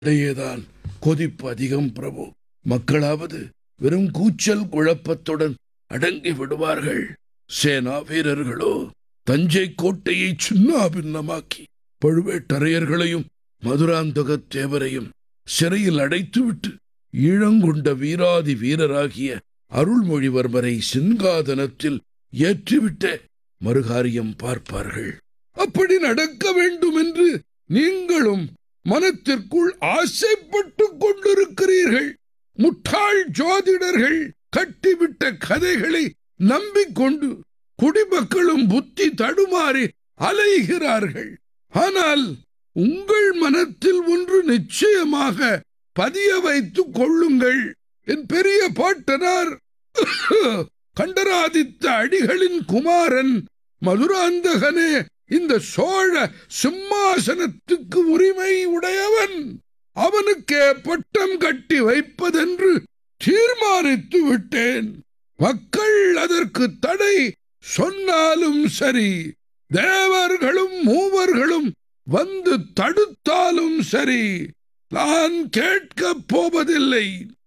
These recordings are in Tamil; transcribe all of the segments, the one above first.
இடையேதான் கொதிப்பு அதிகம் பிரபு மக்களாவது வெறும் கூச்சல் குழப்பத்துடன் அடங்கி விடுவார்கள் சேனா வீரர்களோ தஞ்சை கோட்டையை சின்ன பின்னமாக்கி பழுவேட்டரையர்களையும் மதுராந்தகத் தேவரையும் சிறையில் அடைத்துவிட்டு ஈழங்கொண்ட வீராதி வீரராகிய அருள்மொழிவர்மரை சிங்காதனத்தில் ஏற்றிவிட்ட மறுகாரியம் பார்ப்பார்கள் அப்படி நடக்க வேண்டும் என்று நீங்களும் மனத்திற்குள் ஆசைப்பட்டுக் கொண்டிருக்கிறீர்கள் முட்டாள் ஜோதிடர்கள் கட்டிவிட்ட கதைகளை நம்பிக்கொண்டு குடிமக்களும் புத்தி தடுமாறி அலைகிறார்கள் ஆனால் உங்கள் மனத்தில் ஒன்று நிச்சயமாக பதிய வைத்துக் கொள்ளுங்கள் என் பெரிய பாட்டனார் கண்டராதித்த அடிகளின் குமாரன் மதுராந்தகனே இந்த சோழ சிம்மாசனத்துக்கு உரிமை உடையவன் அவனுக்கே பட்டம் கட்டி வைப்பதென்று தீர்மானித்து விட்டேன் மக்கள் அதற்கு தடை சொன்னாலும் சரி தேவர்களும் மூவர்களும் வந்து தடுத்தாலும் சரி நான் கேட்கப் போவதில்லை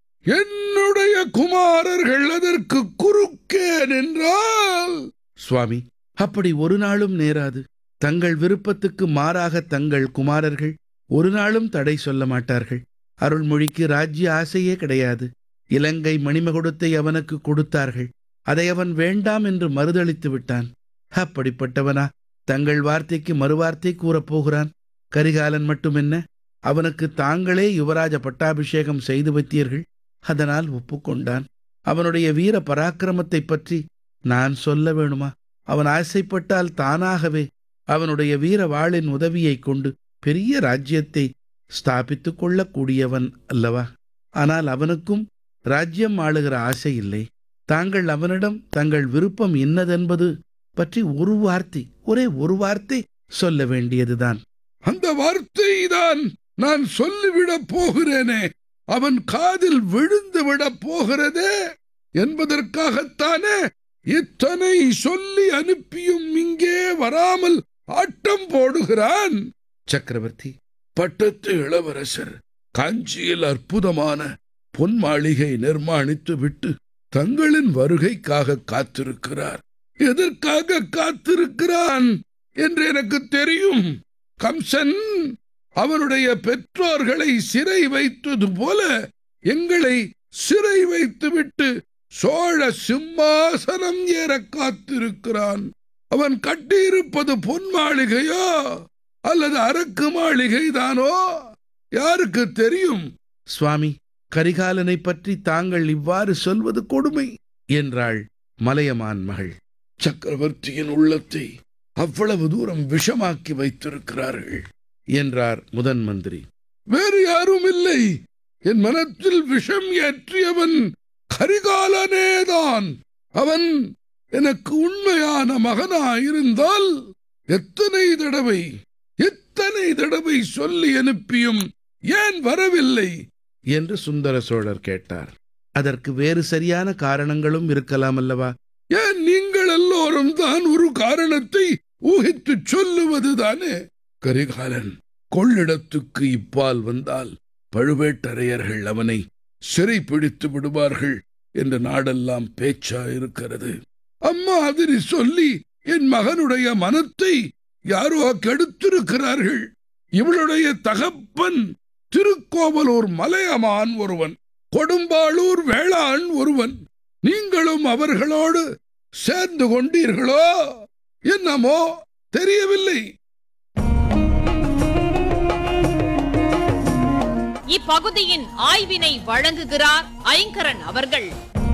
என்னுடைய குமாரர்கள் அதற்கு குறுக்கே நின்றால் சுவாமி அப்படி ஒரு நாளும் நேராது தங்கள் விருப்பத்துக்கு மாறாக தங்கள் குமாரர்கள் ஒரு நாளும் தடை சொல்ல மாட்டார்கள் அருள்மொழிக்கு ராஜ்ய ஆசையே கிடையாது இலங்கை மணிமகுடத்தை அவனுக்கு கொடுத்தார்கள் அதை அவன் வேண்டாம் என்று மறுதளித்து விட்டான் அப்படிப்பட்டவனா தங்கள் வார்த்தைக்கு மறுவார்த்தை கூறப் போகிறான் கரிகாலன் மட்டுமென்ன அவனுக்கு தாங்களே யுவராஜ பட்டாபிஷேகம் செய்து வைத்தீர்கள் அதனால் ஒப்புக்கொண்டான் அவனுடைய வீர பராக்கிரமத்தைப் பற்றி நான் சொல்ல வேணுமா அவன் ஆசைப்பட்டால் தானாகவே அவனுடைய வீர வாளின் உதவியைக் கொண்டு பெரிய ராஜ்யத்தை ஸ்தாபித்துக் கொள்ளக்கூடியவன் அல்லவா ஆனால் அவனுக்கும் ராஜ்யம் ஆளுகிற ஆசை இல்லை தாங்கள் அவனிடம் தங்கள் விருப்பம் இன்னதென்பது பற்றி ஒரு வார்த்தை ஒரே ஒரு வார்த்தை சொல்ல வேண்டியதுதான் அந்த வார்த்தை தான் நான் சொல்லிவிடப் போகிறேனே அவன் காதில் விழுந்து விடப் போகிறதே என்பதற்காகத்தானே இத்தனை சொல்லி அனுப்பியும் இங்கே வராமல் ஆட்டம் போடுகிறான் சக்கரவர்த்தி பட்டத்து இளவரசர் காஞ்சியில் அற்புதமான பொன் மாளிகை நிர்மாணித்து விட்டு தங்களின் வருகைக்காக காத்திருக்கிறார் எதற்காக காத்திருக்கிறான் என்று எனக்கு தெரியும் கம்சன் அவனுடைய பெற்றோர்களை சிறை வைத்தது போல எங்களை சிறை வைத்துவிட்டு சோழ சிம்மாசனம் ஏற காத்திருக்கிறான் அவன் கட்டியிருப்பது பொன் மாளிகையோ அல்லது அரக்கு மாளிகை தானோ யாருக்கு தெரியும் சுவாமி கரிகாலனை பற்றி தாங்கள் இவ்வாறு சொல்வது கொடுமை என்றாள் மலையமான் மகள் சக்கரவர்த்தியின் உள்ளத்தை அவ்வளவு தூரம் விஷமாக்கி வைத்திருக்கிறார்கள் என்றார் முதன் மந்திரி வேறு யாரும் இல்லை என் மனத்தில் விஷம் ஏற்றியவன் கரிகாலனேதான் அவன் எனக்கு உண்மையான மகனாயிருந்தால் எத்தனை தடவை எத்தனை தடவை சொல்லி அனுப்பியும் ஏன் வரவில்லை என்று சுந்தர சோழர் கேட்டார் அதற்கு வேறு சரியான காரணங்களும் இருக்கலாம் அல்லவா ஏன் நீங்கள் எல்லோரும் தான் ஒரு காரணத்தை ஊகித்துச் சொல்லுவதுதானே கரிகாலன் கொள்ளிடத்துக்கு இப்பால் வந்தால் பழுவேட்டரையர்கள் அவனை சிறை பிடித்து விடுவார்கள் என்று நாடெல்லாம் பேச்சா இருக்கிறது அம்மா அதிரி சொல்லி என் மகனுடைய மனத்தை யாரோ கெடுத்திருக்கிறார்கள் இவளுடைய தகப்பன் திருக்கோவலூர் மலையமான் ஒருவன் கொடும்பாளூர் வேளாண் ஒருவன் நீங்களும் அவர்களோடு சேர்ந்து கொண்டீர்களோ என்னமோ தெரியவில்லை இப்பகுதியின் ஆய்வினை வழங்குகிறார் ஐங்கரன் அவர்கள்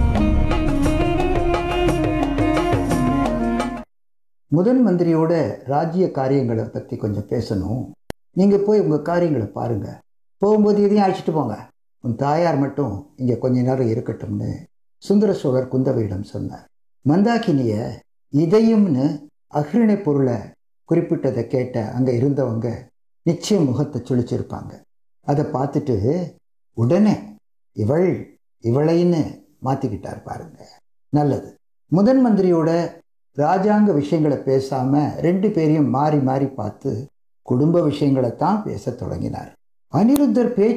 முதன் மந்திரியோட ராஜ்ய காரியங்களை பற்றி கொஞ்சம் பேசணும் நீங்கள் போய் உங்கள் காரியங்களை பாருங்கள் போகும்போது இதையும் அழைச்சிட்டு போங்க உன் தாயார் மட்டும் இங்கே கொஞ்ச நேரம் இருக்கட்டும்னு சுந்தர சோழர் குந்தவையிடம் சொன்னார் மந்தாகினிய இதயம்னு அகிரணை பொருளை குறிப்பிட்டதை கேட்ட அங்கே இருந்தவங்க நிச்சயம் முகத்தை சுழிச்சிருப்பாங்க அதை பார்த்துட்டு உடனே இவள் இவளைன்னு மாற்றிக்கிட்டார் பாருங்க நல்லது முதன் மந்திரியோட ராஜாங்க விஷயங்களை பேசாம ரெண்டு பேரையும் மாறி மாறி பார்த்து குடும்ப விஷயங்களை தான் பேசத் தொடங்கினார் அனிருத்தர் பேச்சு